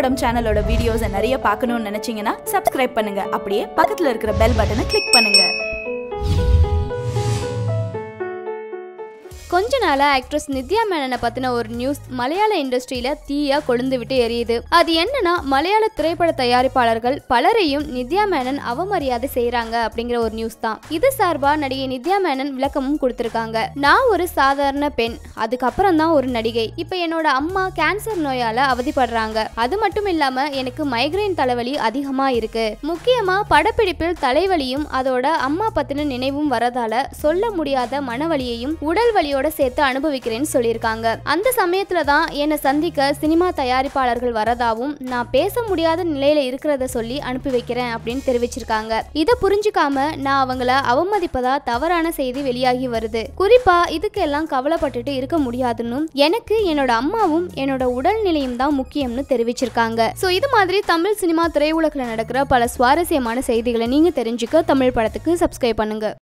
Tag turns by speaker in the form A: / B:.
A: படம் சேனலோட வீடியோஸை நிறைய பார்க்கணும்னு நினைச்சீங்கன்னா சப்ஸ்கிரைப் பண்ணுங்க அப்படியே பக்கத்துல இருக்கிற பெல் பட்டனை கிளிக் பண்ணுங்க
B: கொஞ்ச நாளா ஆக்ட்ரஸ் நித்யா மேனனை பத்தின ஒரு நியூஸ் மலையாள இண்டஸ்ட்ரியில தீயா கொழுந்து விட்டு எரியுது அது என்னன்னா மலையாள திரைப்பட தயாரிப்பாளர்கள் பலரையும் நித்யா மேனன் அவமரியாதை செய்றாங்க அப்படிங்கிற ஒரு நியூஸ் தான் இது சார்பா நடிகை நித்யா மேனன் விளக்கமும் கொடுத்திருக்காங்க நான் ஒரு சாதாரண பெண் அதுக்கப்புறம் தான் ஒரு நடிகை இப்ப என்னோட அம்மா கேன்சர் நோயால அவதிப்படுறாங்க அது மட்டும் இல்லாம எனக்கு மைக்ரைன் தலைவலி அதிகமா இருக்கு முக்கியமா படப்பிடிப்பில் தலைவலியும் அதோட அம்மா பத்தின நினைவும் வரதால சொல்ல முடியாத மனவலியையும் உடல் வலியோட சேர்த்து அனுபவிக்கிறேன்னு சொல்லியிருக்காங்க அந்த சமயத்துல தான் என்னை சந்திக்க சினிமா தயாரிப்பாளர்கள் வரதாவும் நான் பேச முடியாத நிலையில இருக்கிறத சொல்லி அனுப்பி வைக்கிறேன் அப்படின்னு தெரிவிச்சிருக்காங்க இதை புரிஞ்சுக்காம நான் அவங்கள அவமதிப்பதா தவறான செய்தி வெளியாகி வருது குறிப்பா இதுக்கெல்லாம் கவலைப்பட்டுட்டு இருக்க முடியாதுன்னு எனக்கு என்னோட அம்மாவும் என்னோட உடல்நிலையும் தான் முக்கியம்னு தெரிவிச்சிருக்காங்க ஸோ இது மாதிரி தமிழ் சினிமா திரையுலகில் நடக்கிற பல சுவாரஸ்யமான செய்திகளை நீங்க தெரிஞ்சுக்க தமிழ் படத்துக்கு சப்ஸ்கிரைப் பண்ணுங்க